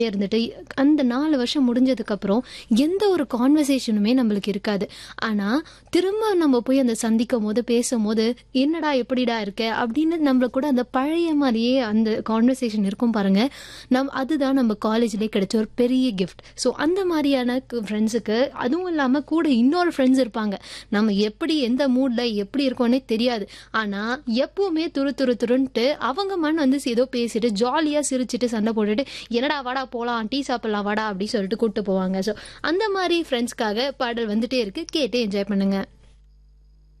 இருந்துட்டு அந்த நாலு வருஷம் முடிஞ்சதுக்கு அப்புறம் எந்த ஒரு கான்வர்சேஷனுமே நம்மளுக்கு இருக்காது ஆனா திரும்ப நம்ம போய் அந்த சந்திக்கும் போது பேசும்போது என்னடா எப்படிடா இருக்க அப்படின்னு நம்மள கூட அந்த பழைய மாதிரியே அந்த கான்வர்சேஷன் இருக்கும் பாருங்க நம் அதுதான் நம்ம காலேஜ்லேயே கிடைச்ச ஒரு பெரிய கிஃப்ட் ஸோ அந்த மாதிரியான ஃப்ரெண்ட்ஸுக்கு அதுவும் இல்லாமல் கூட இன்னொரு ஃப்ரெண்ட்ஸ் இருப்பாங்க நம்ம எப்படி எந்த மூடில் எப்படி இருக்கோன்னே தெரியாது ஆனால் எப்பவுமே துரு துரு துருன்ட்டு அவங்க மண் வந்து ஏதோ பேசிட்டு ஜாலியாக சிரிச்சிட்டு சண்டை போட்டுட்டு என்னடா வாடா போகலாம் டீ சாப்பிடலாம் வாடா அப்படின்னு சொல்லிட்டு கூப்பிட்டு போவாங்க ஸோ அந்த மாதிரி ஃப்ரெண்ட்ஸ்க்காக பாடல் வந்துட்டே இருக்கு கேட்டு என்ஜாய் பண்ணுங்க